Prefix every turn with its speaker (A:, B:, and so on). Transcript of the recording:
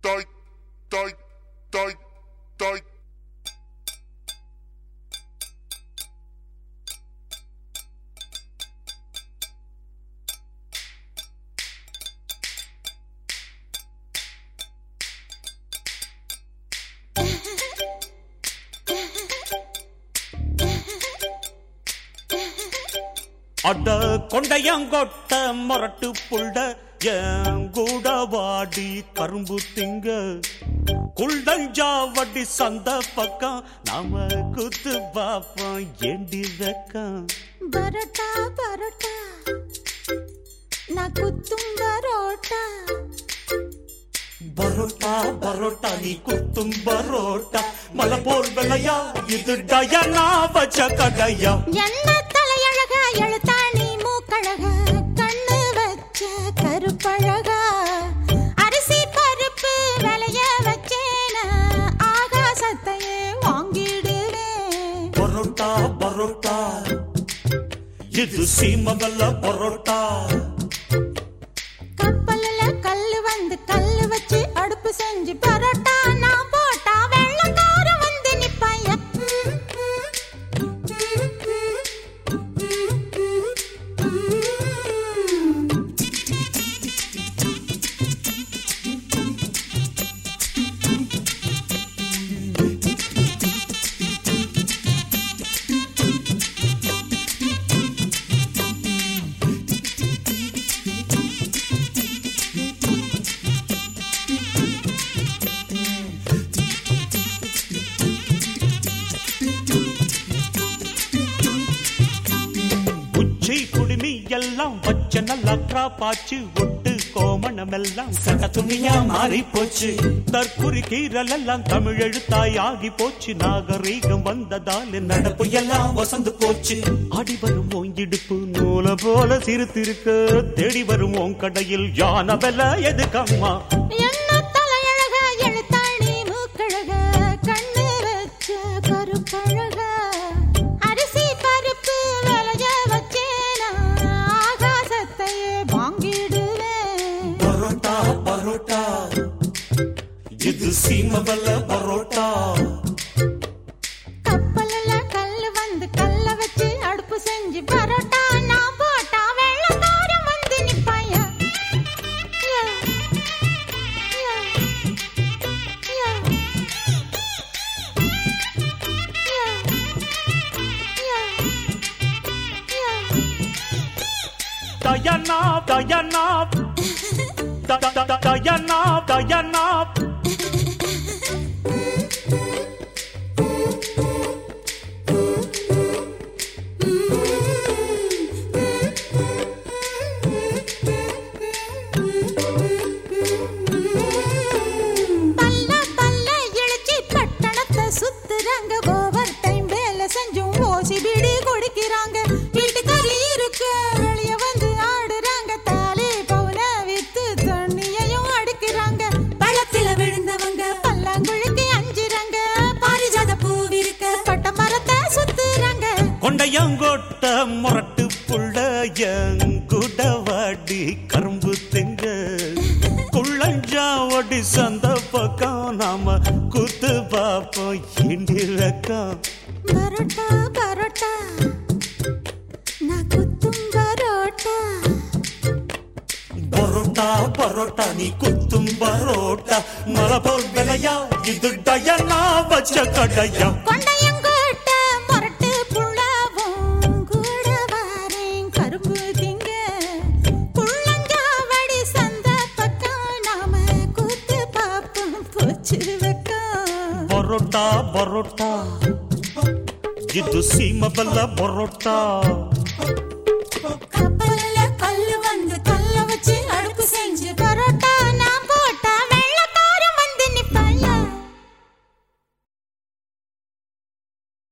A: Doi, doi, doi, doi.
B: அட கொண்டையங்கொட்ட மொரட்டு புள்ள கூட வாடி கரும்பு திங்க குள்ளஞ்சா வட்டி சந்த பக்கம் நாம குத்து பாப்போம் ஏண்டி வெக்கம்
C: பரோட்டா பரோட்டா நான் குத்தும் பரோட்டா
B: பரோட்டா பரோட்டா நீ குத்தும் பரோட்டா மலை போல் விளையா இது டயனா வச்ச கடையா
C: என்ன தலையழகா எழுத்தாணி மூக்கழகா கண்ணு வச்ச கருப்பழகா அரிசி பருப்பு விளைய வச்சேனா ஆகாசத்தையே வாங்கிடுவேன்
B: பரோட்டா பரோட்டா இது சீமவல்ல பரோட்டா
C: கப்பல்ல கல்லு வந்து கல்லு வச்சு அடுப்பு செஞ்சு பரோட்டா நான் போட்டா வெள்ளக்காரன் வந்து நிப்பாயா
B: உச்சி குடுமி எல்லாம் வச்ச நல்லா கிராப்பாச்சு ஒட்டு கோமணம் எல்லாம் சட துணியா மாறி போச்சு தற்குறி கீரல் எல்லாம் தமிழ் எழுத்தாய் ஆகி போச்சு நாகரீகம் வந்ததால் நடப்பு எல்லாம் வசந்து போச்சு அடி வரும் உன் இடுப்பு நூல போல சிரித்திருக்க தேடி வரும் உன் கடையில் யான வெல எதுக்கம்மா
C: என்ன தலையழகா எழுத்தாணி மூக்கழகா கண்ணு வச்ச கருப்பழகா அரிசி பருப்பு விளைய வச்சேனா ஆகாசத்தையே வாங்கிடுவேன்
B: பரோட்டா பரோட்டா இது சீமவல்ல பரோட்டா
C: கப்பல்ல கல்லு வந்து கல்ல வச்சு அடுப்பு செஞ்சு பரோட்டா நான் போட்டா வெள்ளக்காரன் வந்து நிப்பாயா யா, யா, யா, யா, யா, யா.
B: Dayana, Dayana, da, da, da, Dayana, Dayana.
C: பல்ல பல்ல இழுச்சி பட்டணத்தை சுத்துறாங்க ஓவர் டைம் வேலை செஞ்சும் ஓசி பிடி குடிக்கிறாங்க வீட்டுக்காரி இருக்க வெளிய வந்து ஆடுறாங்க தாலி பவுன வித்து தண்ணியையும் அடிக்கிறாங்க பழத்தில விழுந்தவங்க பல்லாங்குழிக்கு அஞ்சுறாங்க பாரிஜாத பூவிருக்க பட்ட மரத்தை சுத்துறாங்க
B: கொண்டையங்கோட்ட முரட்டு புள்ள எங்குட வாடி கரும்பு திங்க குள்ளஞ்சாவடி சந்த பக்கம் நாம குத்து பாப்போம் இண்டி வெக்கம்
C: பரோட்டா பரோட்டா நான் குத்தும் பரோட்டா
B: பரோட்டா பரோட்டா நீ குத்தும் பரோட்டா மலை போல் விலையா இது டயனா வச்ச கடையா
C: கொண்டையங்கோட்ட மொரட்டு புள்ளவும் கூட வாரேன் கரும்பு திங்க புள்ளஞ்சாவடி சந்த பக்கம் நாம கூத்து பாப்போம் போச்சு வெக்கம்
B: பரோட்டா பரோட்டா இது சீமபல்ல பரோட்டா